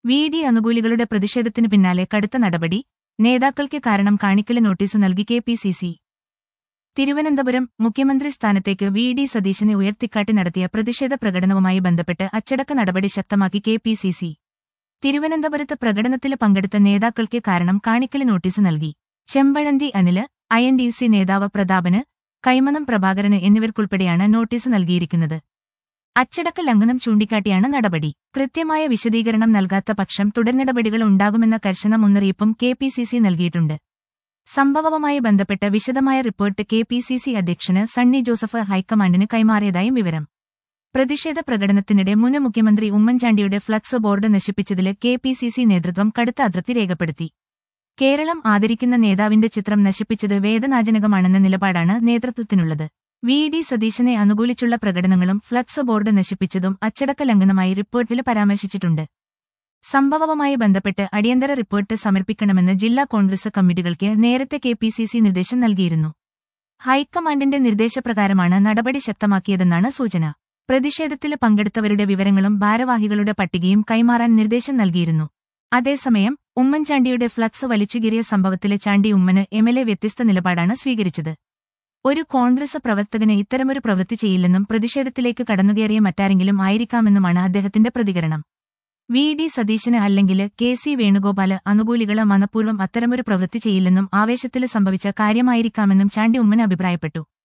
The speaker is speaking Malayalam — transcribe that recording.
വി ഡി അനുകൂലികളുടെ പ്രതിഷേധത്തിന് പിന്നാലെ കടുത്ത നടപടി നേതാക്കൾക്ക് കാരണം കാണിക്കല് നോട്ടീസ് നൽകി K P C C Thiruvananthapuram മുഖ്യമന്ത്രി സ്ഥാനത്തേക്ക് വി ഡി സതീശനെ ഉയർത്തിക്കാട്ടി നടത്തിയ പ്രതിഷേധ പ്രകടനവുമായി ബന്ധപ്പെട്ട് അച്ചടക്ക നടപടി ശക്തമാക്കി കെ പി സി സി തിരുവനന്തപുരത്ത് പ്രകടനത്തിൽ പങ്കെടുത്ത നേതാക്കൾക്ക് കാരണം കാണിക്കല് നോട്ടീസ് നൽകി Chempazhanthy Anil I N D C നേതാവ് പ്രതാപന് കൈമനം പ്രഭാകരന് എന്നിവർക്കുൾപ്പെടെയാണ് നോട്ടീസ് നൽകിയിരിക്കുന്നത് അച്ചടക്ക ലംഘനം ചൂണ്ടിക്കാട്ടിയാണ് നടപടി കൃത്യമായ വിശദീകരണം നൽകാത്ത പക്ഷം തുടർനടപടികൾ ഉണ്ടാകുമെന്ന കർശന മുന്നറിയിപ്പും കെ പി സി സി നൽകിയിട്ടുണ്ട് സംഭവവുമായി ബന്ധപ്പെട്ട വിശദമായ report K P C C അധ്യക്ഷന് സണ്ണി ജോസഫ് ഹൈക്കമാൻഡിന് കൈമാറിയതായും വിവരം പ്രതിഷേധ പ്രകടനത്തിനിടെ മുൻ മുഖ്യമന്ത്രി ഉമ്മൻചാണ്ടിയുടെ ഫ്ലക്സ് ബോർഡ് നശിപ്പിച്ചതിൽ കെ പി സി സി നേതൃത്വം കടുത്ത അതൃപ്തി രേഖപ്പെടുത്തി കേരളം ആദരിക്കുന്ന നേതാവിന്റെ ചിത്രം നശിപ്പിച്ചത് വേദനാജനകമാണെന്ന നിലപാടാണ് നേതൃത്വത്തിനുള്ളത് വി ഡി സതീശനെ അനുകൂലിച്ചുള്ള പ്രകടനങ്ങളും ഫ്ലക്സ് ബോർഡ് നശിപ്പിച്ചതും അച്ചടക്ക ലംഘനമായി റിപ്പോർട്ടിൽ പരാമർശിച്ചിട്ടുണ്ട് സംഭവവുമായി ബന്ധപ്പെട്ട് അടിയന്തര റിപ്പോർട്ട് സമർപ്പിക്കണമെന്ന് ജില്ലാ കോൺഗ്രസ് കമ്മിറ്റികൾക്ക് നേരത്തെ കെ പി സി സി നിർദ്ദേശം നൽകിയിരുന്നു ഹൈക്കമാൻഡിന്റെ നിർദ്ദേശപ്രകാരമാണ് നടപടി ശക്തമാക്കിയതെന്നാണ് സൂചന പ്രതിഷേധത്തിൽ പങ്കെടുത്തവരുടെ വിവരങ്ങളും ഭാരവാഹികളുടെ പട്ടികയും കൈമാറാൻ നിർദ്ദേശം നൽകിയിരുന്നു അതേസമയം ഉമ്മൻചാണ്ടിയുടെ ഫ്ലക്സ് വലിച്ചുകീറിയ സംഭവത്തിലെ ചാണ്ടി ഉമ്മന് എംഎൽഎ വ്യത്യസ്ത നിലപാടാണ് സ്വീകരിച്ചത് ഒരു കോൺഗ്രസ് പ്രവർത്തകന് ഇത്തരമൊരു പ്രവൃത്തി ചെയ്യില്ലെന്നും പ്രതിഷേധത്തിലേക്ക് കടന്നുകയറിയ മറ്റാരെങ്കിലും ആയിരിക്കാമെന്നുമാണ് അദ്ദേഹത്തിന്റെ പ്രതികരണം വി ഡി സതീശന് അല്ലെങ്കിൽ കെ സി വേണുഗോപാല് അനുകൂലികള് മനഃപൂർവ്വം അത്തരമൊരു പ്രവൃത്തി ചെയ്യില്ലെന്നും ആവേശത്തിൽ സംഭവിച്ച കാര്യമായിരിക്കാമെന്നും ചാണ്ടി ഉമ്മൻ അഭിപ്രായപ്പെട്ടു